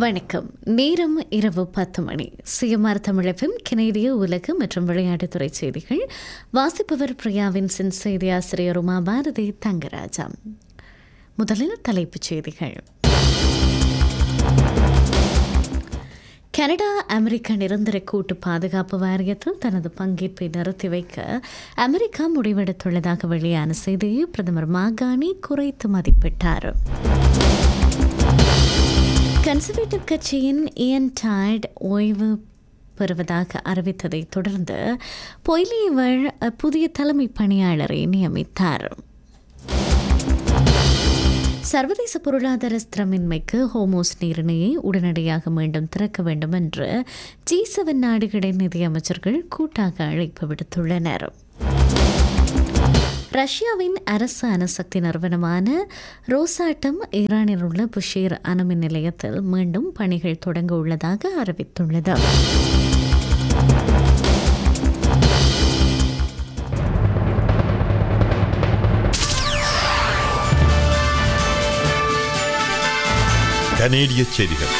வணக்கம் நேரம் இரவு பத்து மணி சிஎம்ஆர் தமிழகம் கனேடிய உலக மற்றும் விளையாட்டுத்துறை செய்திகள் வாசிப்பவர் பிரியாவின் சின் செய்தி ஆசிரியர் உமா பாரதி தங்கராஜா முதலில் தலைப்புச் செய்திகள் கனடா அமெரிக்க நிரந்தர கூட்டு பாதுகாப்பு வாரியத்தில் தனது பங்கேற்பை நிறுத்தி வைக்க அமெரிக்கா முடிவெடுத்துள்ளதாக வெளியான செய்தியை பிரதமர் மாகாணி குறைத்து மதிப்பிட்டார் கன்சர்வேட்டிவ் கட்சியின் இயன் டாய்ட் ஓய்வு பெறுவதாக அறிவித்ததை தொடர்ந்து பொய்லியவள் புதிய தலைமை பணியாளரை நியமித்தார் சர்வதேச பொருளாதார ஸ்திரமின்மைக்கு ஹோமோஸ் நீரிணையை உடனடியாக மீண்டும் திறக்க வேண்டும் என்று ஜி செவன் நாடுகளின் நிதியமைச்சர்கள் கூட்டாக அழைப்பு விடுத்துள்ளனர் ரஷ்யாவின் அரசு அணுசக்தி நிறுவனமான ரோசாட்டம் ஈரானில் உள்ள புஷேர் அணுமின் நிலையத்தில் மீண்டும் பணிகள் தொடங்க உள்ளதாக அறிவித்துள்ளது கனேடிய செய்திகள்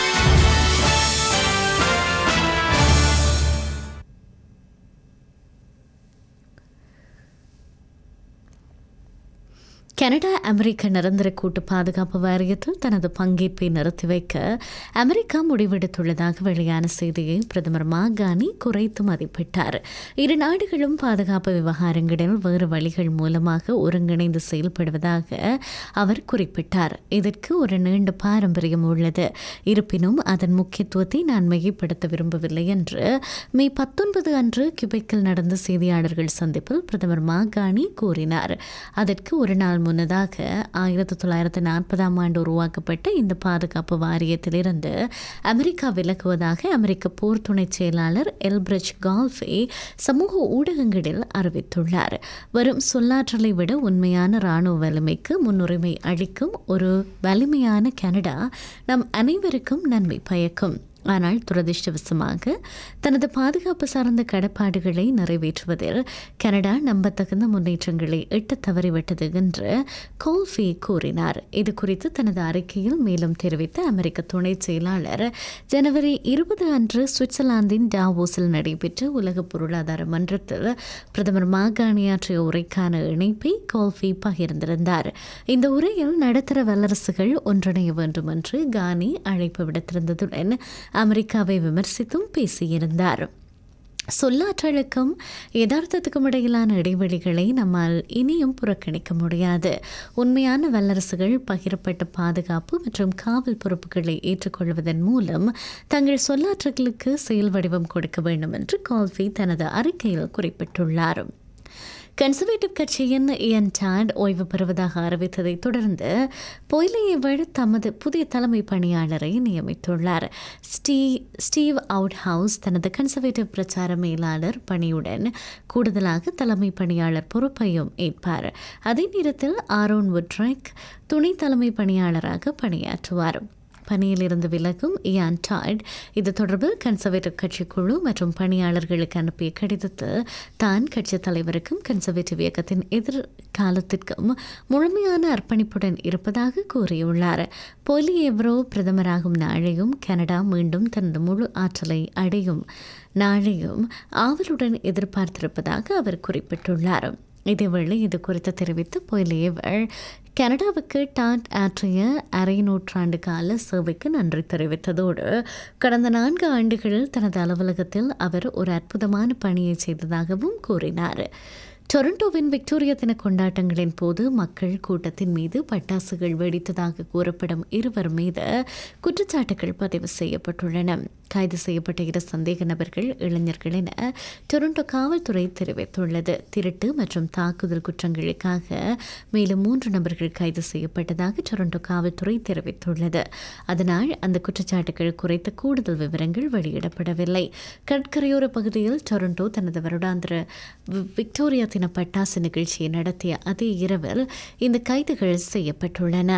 கனடா அமெரிக்க நிரந்தர கூட்டு பாதுகாப்பு வாரியத்தில் தனது பங்கேற்பை நிறுத்தி வைக்க அமெரிக்கா முடிவெடுத்துள்ளதாக வெளியான செய்தியை பிரதமர் மாகாணி குறைத்து மதிப்பிட்டார் இரு நாடுகளும் பாதுகாப்பு விவகாரங்களில் வேறு வழிகள் மூலமாக ஒருங்கிணைந்து செயல்படுவதாக அவர் குறிப்பிட்டார் இதற்கு ஒரு நீண்ட பாரம்பரியம் உள்ளது இருப்பினும் அதன் முக்கியத்துவத்தை நான் மையப்படுத்த விரும்பவில்லை என்று மே பத்தொன்பது அன்று கியூபெக்கில் நடந்த செய்தியாளர்கள் சந்திப்பில் பிரதமர் மாகாணி கூறினார் அதற்கு ஒரு நாள் முன்னதாக ஆயிரத்தி தொள்ளாயிரத்தி நாற்பதாம் ஆண்டு உருவாக்கப்பட்ட இந்த பாதுகாப்பு வாரியத்திலிருந்து அமெரிக்கா விலகுவதாக அமெரிக்க போர் துணை செயலாளர் எல்பிரிட்ஜ் கால்ஃபே சமூக ஊடகங்களில் அறிவித்துள்ளார் வரும் சொல்லாற்றலை விட உண்மையான இராணுவ வலிமைக்கு முன்னுரிமை அளிக்கும் ஒரு வலிமையான கனடா நம் அனைவருக்கும் நன்மை பயக்கும் ஆனால் துரதிருஷ்டவசமாக தனது பாதுகாப்பு சார்ந்த கடப்பாடுகளை நிறைவேற்றுவதில் கனடா நம்பத்தகுந்த முன்னேற்றங்களை எட்ட தவறிவிட்டது என்று கோல்ஃபி கூறினார் இது குறித்து தனது அறிக்கையில் மேலும் தெரிவித்த அமெரிக்க துணை செயலாளர் ஜனவரி இருபது அன்று சுவிட்சர்லாந்தின் டாவோஸில் நடைபெற்ற உலக பொருளாதார மன்றத்தில் பிரதமர் மாகாணியாற்றிய உரைக்கான இணைப்பை கோல்ஃபி பகிர்ந்திருந்தார் இந்த உரையில் நடுத்தர வல்லரசுகள் ஒன்றிணைய வேண்டும் என்று கானி அழைப்பு விடுத்திருந்ததுடன் அமெரிக்காவை விமர்சித்தும் பேசியிருந்தார் சொல்லாற்றலுக்கும் யதார்த்தத்துக்கும் இடையிலான இடைவெளிகளை நம்மால் இனியும் புறக்கணிக்க முடியாது உண்மையான வல்லரசுகள் பகிரப்பட்ட பாதுகாப்பு மற்றும் காவல் பொறுப்புகளை ஏற்றுக்கொள்வதன் மூலம் தங்கள் சொல்லாற்றல்களுக்கு செயல் வடிவம் கொடுக்க வேண்டும் என்று கால்ஃபி தனது அறிக்கையில் குறிப்பிட்டுள்ளார் கன்சர்வேட்டிவ் கட்சியின் இயன் டாட் ஓய்வு பெறுவதாக அறிவித்ததை தொடர்ந்து பொய்லையவள் தமது புதிய தலைமை பணியாளரை நியமித்துள்ளார் ஸ்டீ ஸ்டீவ் அவுட் ஹவுஸ் தனது கன்சர்வேட்டிவ் பிரச்சார மேலாளர் பணியுடன் கூடுதலாக தலைமை பணியாளர் பொறுப்பையும் ஏற்பார் அதே நேரத்தில் ஆரோன் வுட்ரைக் துணை தலைமை பணியாளராக பணியாற்றுவார் பணியிலிருந்து விலகும் இயான் டாய்ட் இது தொடர்பில் கன்சர்வேட்டிவ் கட்சி குழு மற்றும் பணியாளர்களுக்கு அனுப்பிய கடிதத்தில் தான் கட்சி தலைவருக்கும் கன்சர்வேட்டிவ் இயக்கத்தின் எதிர்காலத்திற்கும் முழுமையான அர்ப்பணிப்புடன் இருப்பதாக கூறியுள்ளார் பொலி எவ்ரோ பிரதமராகும் நாளையும் கனடா மீண்டும் தனது முழு ஆற்றலை அடையும் நாளையும் ஆவலுடன் எதிர்பார்த்திருப்பதாக அவர் குறிப்பிட்டுள்ளார் இதேவேளை இது குறித்து தெரிவித்து பொய்லேவர் கனடாவுக்கு டாட் ஆற்றிய அரை நூற்றாண்டு கால சேவைக்கு நன்றி தெரிவித்ததோடு கடந்த நான்கு ஆண்டுகளில் தனது அலுவலகத்தில் அவர் ஒரு அற்புதமான பணியை செய்ததாகவும் கூறினார் டொரண்டோவின் விக்டோரியா தின கொண்டாட்டங்களின் போது மக்கள் கூட்டத்தின் மீது பட்டாசுகள் வெடித்ததாக கூறப்படும் இருவர் மீது குற்றச்சாட்டுகள் பதிவு செய்யப்பட்டுள்ளன கைது செய்யப்பட்ட இரு சந்தேக நபர்கள் இளைஞர்கள் என டொரண்டோ காவல்துறை தெரிவித்துள்ளது திருட்டு மற்றும் தாக்குதல் குற்றங்களுக்காக மேலும் மூன்று நபர்கள் கைது செய்யப்பட்டதாக டொரண்டோ காவல்துறை தெரிவித்துள்ளது அதனால் அந்த குற்றச்சாட்டுகள் குறித்த கூடுதல் விவரங்கள் வெளியிடப்படவில்லை கடற்கரையோர பகுதியில் டொரண்டோ தனது வருடாந்திர விக்டோரியா தின பட்டாசு நிகழ்ச்சியை நடத்திய அதே இரவில் இந்த கைதுகள் செய்யப்பட்டுள்ளன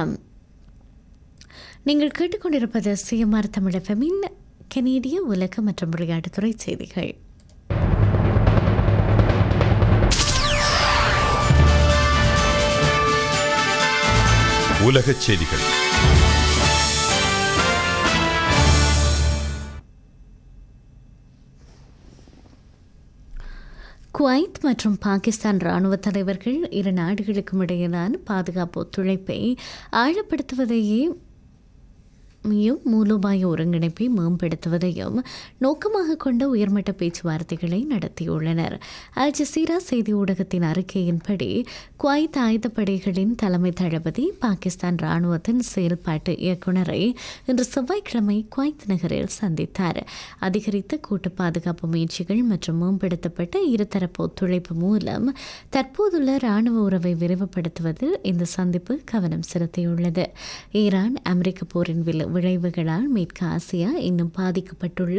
நீங்கள் கேட்டுக்கொண்டிருப்பது சிஎம்ஆர் தமிழகமின் கனேடிய உலக மற்றும் விளையாட்டுத்துறை செய்திகள் உலகச் செய்திகள் குவைத் மற்றும் பாகிஸ்தான் ராணுவ தலைவர்கள் இரு நாடுகளுக்கும் இடையிலான பாதுகாப்பு ஒத்துழைப்பை ஆழப்படுத்துவதையே யும் மூலோபாய ஒருங்கிணைப்பை மேம்படுத்துவதையும் நோக்கமாக கொண்ட உயர்மட்ட பேச்சுவார்த்தைகளை நடத்தியுள்ளனர் அல் ஜசீரா செய்தி ஊடகத்தின் அறிக்கையின்படி குவைத் ஆயுதப்படைகளின் தலைமை தளபதி பாகிஸ்தான் ராணுவத்தின் செயல்பாட்டு இயக்குநரை இன்று செவ்வாய்க்கிழமை குவைத் நகரில் சந்தித்தார் அதிகரித்த கூட்டு பாதுகாப்பு முயற்சிகள் மற்றும் மேம்படுத்தப்பட்ட இருதரப்பு ஒத்துழைப்பு மூலம் தற்போதுள்ள ராணுவ உறவை விரிவுபடுத்துவதில் இந்த சந்திப்பு கவனம் செலுத்தியுள்ளது ஈரான் அமெரிக்க போரின் விளை- விளைவுகளால் மேற்கு ஆசியா இன்னும் பாதிக்கப்பட்டுள்ள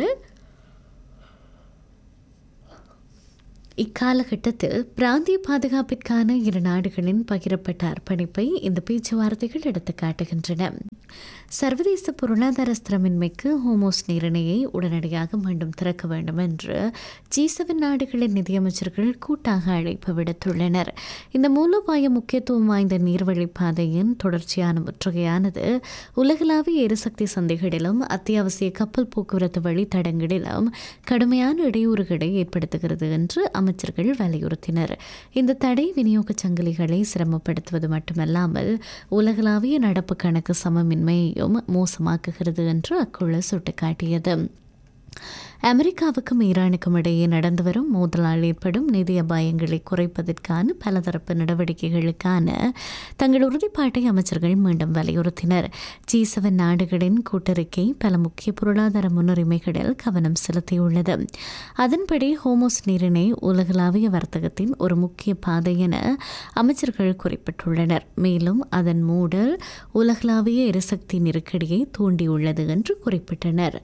இக்காலகட்டத்தில் பிராந்திய பாதுகாப்பிற்கான இரு நாடுகளின் பகிரப்பட்ட அர்ப்பணிப்பை இந்த பேச்சுவார்த்தைகள் எடுத்து காட்டுகின்றன சர்வதேச பொருளாதார ஸ்திரமின்மைக்கு ஹோமோஸ் நீரிணையை உடனடியாக மீண்டும் திறக்க வேண்டும் என்று ஜி செவன் நாடுகளின் நிதியமைச்சர்கள் கூட்டாக அழைப்பு விடுத்துள்ளனர் இந்த மூலோபாய முக்கியத்துவம் வாய்ந்த நீர்வழி பாதையின் தொடர்ச்சியான முற்றுகையானது உலகளாவிய எரிசக்தி சந்தைகளிலும் அத்தியாவசிய கப்பல் போக்குவரத்து வழித்தடங்களிலும் கடுமையான இடையூறுகளை ஏற்படுத்துகிறது என்று அமைச்சர்கள் வலியுறுத்தினர் இந்த தடை விநியோக சங்கிலிகளை சிரமப்படுத்துவது மட்டுமல்லாமல் உலகளாவிய நடப்பு கணக்கு சமமின்மையையும் மோசமாக்குகிறது என்று அக்குழு சுட்டிக்காட்டியது அமெரிக்காவுக்கும் ஈரானுக்கும் இடையே நடந்து வரும் மோதலால் ஏற்படும் நிதி அபாயங்களை குறைப்பதற்கான பலதரப்பு நடவடிக்கைகளுக்கான தங்கள் உறுதிப்பாட்டை அமைச்சர்கள் மீண்டும் வலியுறுத்தினர் ஜி செவன் நாடுகளின் கூட்டறிக்கை பல முக்கிய பொருளாதார முன்னுரிமைகளில் கவனம் செலுத்தியுள்ளது அதன்படி ஹோமோஸ் நீரிணை உலகளாவிய வர்த்தகத்தின் ஒரு முக்கிய பாதை என அமைச்சர்கள் குறிப்பிட்டுள்ளனர் மேலும் அதன் மூடல் உலகளாவிய எரிசக்தி நெருக்கடியை தூண்டியுள்ளது என்று குறிப்பிட்டனர்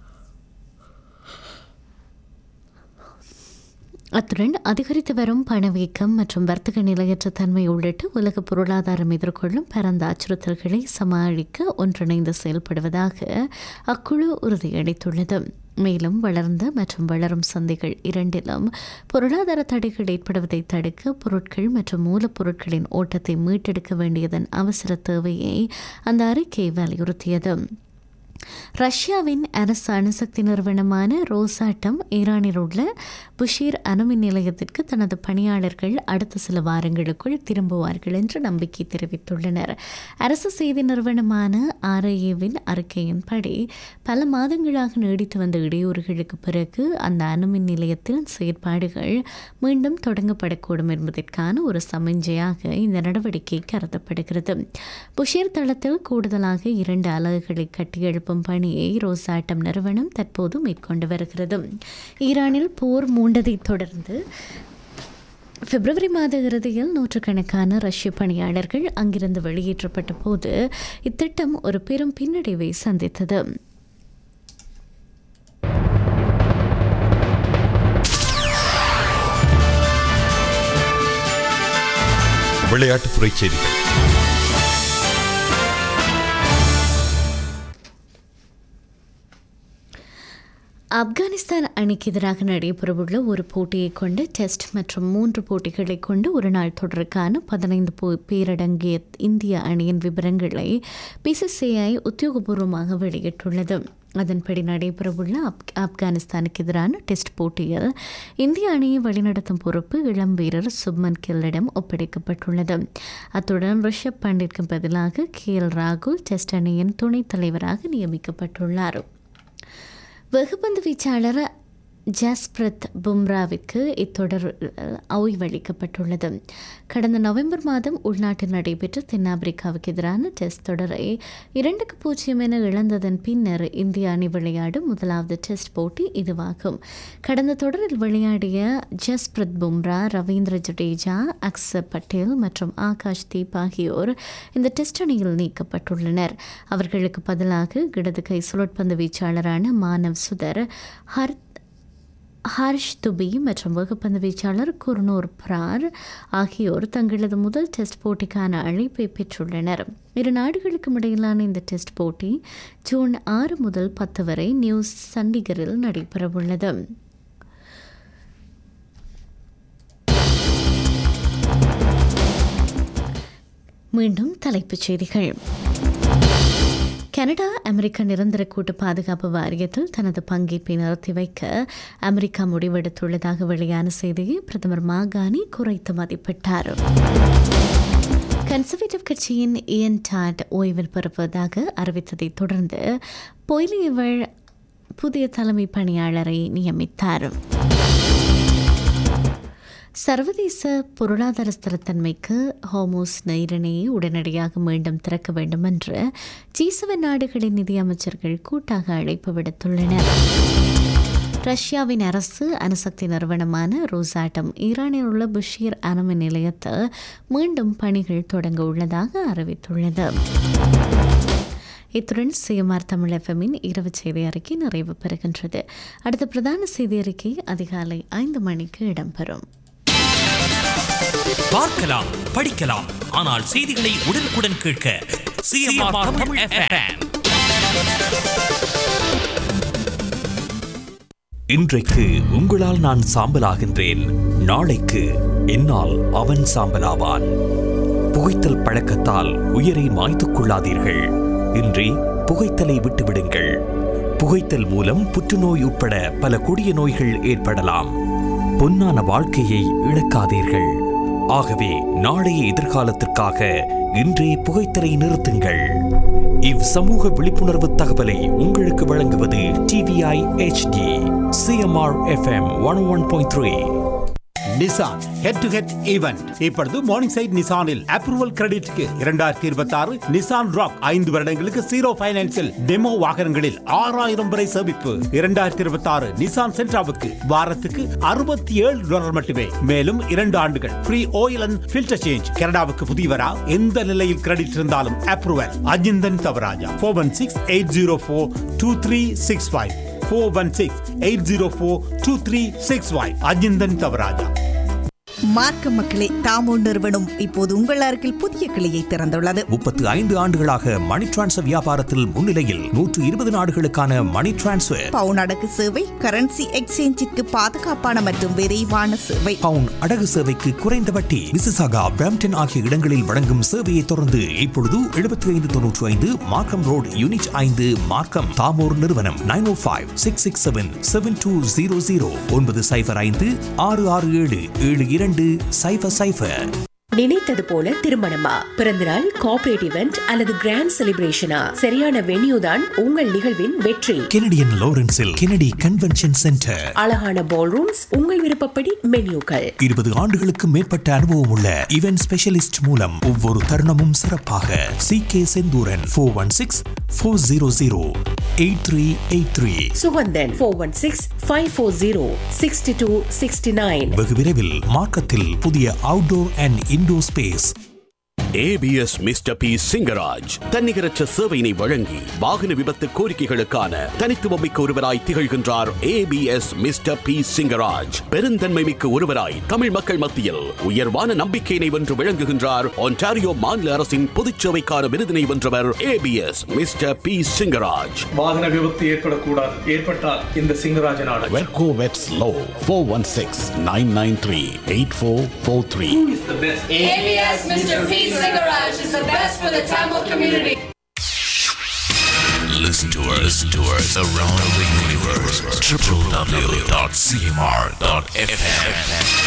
அத்துடன் அதிகரித்து வரும் பணவீக்கம் மற்றும் வர்த்தக நிலையற்ற தன்மை உள்ளிட்ட உலக பொருளாதாரம் எதிர்கொள்ளும் பரந்த அச்சுறுத்தல்களை சமாளிக்க ஒன்றிணைந்து செயல்படுவதாக அக்குழு உறுதியளித்துள்ளது மேலும் வளர்ந்த மற்றும் வளரும் சந்தைகள் இரண்டிலும் பொருளாதார தடைகள் ஏற்படுவதை தடுக்க பொருட்கள் மற்றும் மூலப்பொருட்களின் ஓட்டத்தை மீட்டெடுக்க வேண்டியதன் அவசர தேவையை அந்த அறிக்கை வலியுறுத்தியது ரஷ்யாவின் அரசு அணுசக்தி நிறுவனமான ரோசாட்டம் ஈரானில் உள்ள புஷீர் அணுமின் நிலையத்திற்கு தனது பணியாளர்கள் அடுத்த சில வாரங்களுக்குள் திரும்புவார்கள் என்று நம்பிக்கை தெரிவித்துள்ளனர் அரசு செய்தி நிறுவனமான ஆர்ஐஏவின் அறிக்கையின்படி பல மாதங்களாக நீடித்து வந்த இடையூறுகளுக்கு பிறகு அந்த அணுமின் நிலையத்தின் செயற்பாடுகள் மீண்டும் தொடங்கப்படக்கூடும் என்பதற்கான ஒரு சமிஞ்சையாக இந்த நடவடிக்கை கருதப்படுகிறது புஷீர் தளத்தில் கூடுதலாக இரண்டு அலகுகளை கட்டியெழுப்பும் பணியை ரோசாட்டம் நிறுவனம் தற்போது மேற்கொண்டு வருகிறது ஈரானில் போர் மூண்டதைத் தொடர்ந்து பிப்ரவரி மாத இறுதியில் நூற்றுக்கணக்கான ரஷ்ய பணியாளர்கள் அங்கிருந்து வெளியேற்றப்பட்ட போது இத்திட்டம் ஒரு பெரும் பின்னடைவை சந்தித்தது விளையாட்டுத்துறை செய்திகள் ஆப்கானிஸ்தான் அணிக்கு எதிராக நடைபெறவுள்ள ஒரு போட்டியை கொண்டு டெஸ்ட் மற்றும் மூன்று போட்டிகளை கொண்டு ஒரு நாள் தொடருக்கான பதினைந்து போ- பேரடங்கிய இந்திய அணியின் விவரங்களை பிசிசிஐ உத்தியோகபூர்வமாக வெளியிட்டுள்ளது அதன்படி நடைபெறவுள்ள ஆப் ஆப்கானிஸ்தானுக்கு எதிரான டெஸ்ட் போட்டியில் இந்திய அணியை வழிநடத்தும் பொறுப்பு இளம் வீரர் சுப்மன் கில்லிடம் ஒப்படைக்கப்பட்டுள்ளது அத்துடன் ரிஷப் பண்டிற்கு பதிலாக கே எல் ராகுல் டெஸ்ட் அணியின் துணைத் தலைவராக நியமிக்கப்பட்டுள்ளார் வெகுபந்து வீச்சாளர் ஜாஸ்பிரத் பும்ராவிற்கு இத்தொடர் ஓய்வளிக்கப்பட்டுள்ளது கடந்த நவம்பர் மாதம் உள்நாட்டில் நடைபெற்ற தென்னாப்பிரிக்காவுக்கு எதிரான டெஸ்ட் தொடரை இரண்டுக்கு பூஜ்ஜியம் என இழந்ததன் பின்னர் இந்திய அணி விளையாடும் முதலாவது டெஸ்ட் போட்டி இதுவாகும் கடந்த தொடரில் விளையாடிய ஜஸ்பிரத் பும்ரா ரவீந்திர ஜடேஜா அக்சர் பட்டேல் மற்றும் ஆகாஷ் தீப் ஆகியோர் இந்த டெஸ்ட் அணியில் நீக்கப்பட்டுள்ளனர் அவர்களுக்கு பதிலாக இடது கை சுழற்பந்து வீச்சாளரான மானவ் சுதர் ஹர் ஹர்ஷ் துபி மற்றும் வகுப்பந்து வீச்சாளர் குர்னூர் பிரார் ஆகியோர் தங்களது முதல் டெஸ்ட் போட்டிக்கான அழைப்பை பெற்றுள்ளனர் இரு நாடுகளுக்கும் இடையிலான இந்த டெஸ்ட் போட்டி ஜூன் ஆறு முதல் பத்து வரை நியூ சண்டிகரில் நடைபெறவுள்ளது மீண்டும் தலைப்புச் செய்திகள் கனடா அமெரிக்க நிரந்தர கூட்டு பாதுகாப்பு வாரியத்தில் தனது பங்கேற்பை நிறுத்தி வைக்க அமெரிக்கா முடிவெடுத்துள்ளதாக வெளியான செய்தியை பிரதமர் மாகாணி குறைத்து மதிப்பிட்டார் கன்சர்வேட்டிவ் கட்சியின் இயன் டாட் ஓய்வில் பெறுவதாக அறிவித்ததைத் தொடர்ந்து பொய்லியவள் புதிய தலைமை பணியாளரை நியமித்தார் சர்வதேச பொருளாதார ஸ்திரத்தன்மைக்கு ஹோமோஸ் நீரிணையை உடனடியாக மீண்டும் திறக்க வேண்டும் என்று ஜி நாடுகளின் நிதியமைச்சர்கள் கூட்டாக அழைப்பு விடுத்துள்ளனர் ரஷ்யாவின் அரசு அணுசக்தி நிறுவனமான ரோசாட்டம் ஈரானில் உள்ள புஷீர் அணுமின் நிலையத்தில் மீண்டும் பணிகள் தொடங்க உள்ளதாக அறிவித்துள்ளது இத்துடன் சிஎம்ஆர் தமிழ் எஃப்எம்மின் இரவு செய்தி அறிக்கை நிறைவு பெறுகின்றது அடுத்த பிரதான செய்தி அறிக்கை அதிகாலை ஐந்து மணிக்கு இடம்பெறும் பார்க்கலாம் படிக்கலாம் ஆனால் செய்திகளை உடனுக்குடன் கேட்க சிஎம்ஆர் தமிழ் எஃப்எம் இன்றைக்கு உங்களால் நான் சாம்பலாகின்றேன் நாளைக்கு என்னால் அவன் சாம்பலாவான் புகைத்தல் பழக்கத்தால் உயிரை மாய்த்துக் கொள்ளாதீர்கள் இன்றி புகைத்தலை விட்டுவிடுங்கள் புகைத்தல் மூலம் புற்றுநோய் உட்பட பல கொடிய நோய்கள் ஏற்படலாம் பொன்னான வாழ்க்கையை இழக்காதீர்கள் ஆகவே நாளைய எதிர்காலத்திற்காக இன்றே புகைத்தலை நிறுத்துங்கள் இவ் சமூக விழிப்புணர்வு தகவலை உங்களுக்கு வழங்குவது TVI HD CMR FM one one point three Nissan head to head event இப்பொழுது மார்னிங் சைட் நிசானில் அப்ரூவல் கிரெடிட்க்கு இரண்டாயிரத்தி இருபத்தி ஆறு நிசான் ராக் ஐந்து வருடங்களுக்கு ஜீரோ பைனான்சில் டெமோ வாகனங்களில் ஆறாயிரம் வரை சேமிப்பு இரண்டாயிரத்தி இருபத்தி ஆறு நிசான் சென்ட்ராவுக்கு வாரத்துக்கு அறுபத்தி ஏழு டாலர் மட்டுமே மேலும் இரண்டு ஆண்டுகள் free oil and filter change கனடாவுக்கு புதியவரா எந்த நிலையில் கிரெடிட் இருந்தாலும் approval Ajinthan Thavarajah four one six eight zero four two three six five four one six eight zero four two three six five Ajinthan Thavarajah மார்க்க மக்களே தாமோ நிறுவனம் இப்போது உங்கள் அருகில் புதிய கிளையை திறந்துள்ளது முப்பத்து ஐந்து ஆண்டுகளாக மணி டிரான்ஸ்ஃபர் வியாபாரத்தில் முன்னிலையில் நூற்று இருபது நாடுகளுக்கான மணி டிரான்ஸ்ஃபர் பவுன் அடகு சேவை கரன்சி எக்ஸ்சேஞ்சிற்கு பாதுகாப்பான மற்றும் விரைவான சேவை பவுன் அடகு சேவைக்கு குறைந்த வட்டி மிசிசாகா பிரம்டன் ஆகிய இடங்களில் வழங்கும் சேவையை தொடர்ந்து இப்பொழுது எழுபத்தி ஐந்து தொன்னூற்றி ஐந்து மார்க்கம் ரோடு யூனிட் ஐந்து மார்க்கம் தாமோர் நிறுவனம் nine O five six six seven seven two zero zero ஒன்பது சைஃபர் ஐந்து ஆறு ஆறு ஏழு ஏழு இரண்டு சைஃபர் சைஃபர் நினைத்தது போல திருமணமா பிறந்தநாள் கார்ப்பரேட் இவெண்ட் அல்லது கிராண்ட் செலிப்ரேஷனா சரியான வென்யூ தான் உங்கள் நிகழ்வின் வெற்றி கெனடியன் லாரன்ஸில் கெனடி கன்வென்ஷன் சென்டர் அழகான பால் ரூம்ஸ் உங்கள் விருப்பப்படி மென்யூக்கள் இருபது ஆண்டுகளுக்கு மேற்பட்ட அனுபவம் உள்ள இவென்ட் ஸ்பெஷலிஸ்ட் மூலம் ஒவ்வொரு தருணமும் சிறப்பாக C K Senthuran four one six four zero zero eight three eight three Suganthan four one six five four zero sixty two sixty nine வெகு விரைவில் மார்க்கத்தில் புதிய outdoor and indoor space ABS mister P Singaraj தன்னிகரற்ற சேவையினை வழங்கி வாகன விபத்து கோரிக்கைகளுக்கான தனித்துவமிக்க ஒருவராய் திகழ்கின்றார் ஏபிஎஸ் மிஸ்டர் பி சிங்கராஜ் பெருந்தன்மை மிக்க ஒருவராய் தமிழ் மக்கள் மத்தியில் உயர்வான நம்பிக்கையினை வென்று விளங்குகின்றார் ஒன்டாரியோ மாநில அரசின் பொதுச்சேவைக்கான விருதினை வென்றவர் ஏபிஎஸ் மிஸ்டர் பி சிங்கராஜ் வாகன விபத்து ஏற்படக்கூடாது ஏற்பட்டால் இந்த சிங்கராஜன் ஆடல் வெர்கோ வெட்ஸ் லோ four one six nine nine three eight four four three ABS Mr. P. Singaraj is the best for the Tamil community. Listen to us, listen to us around the universe. www.cmr.fm.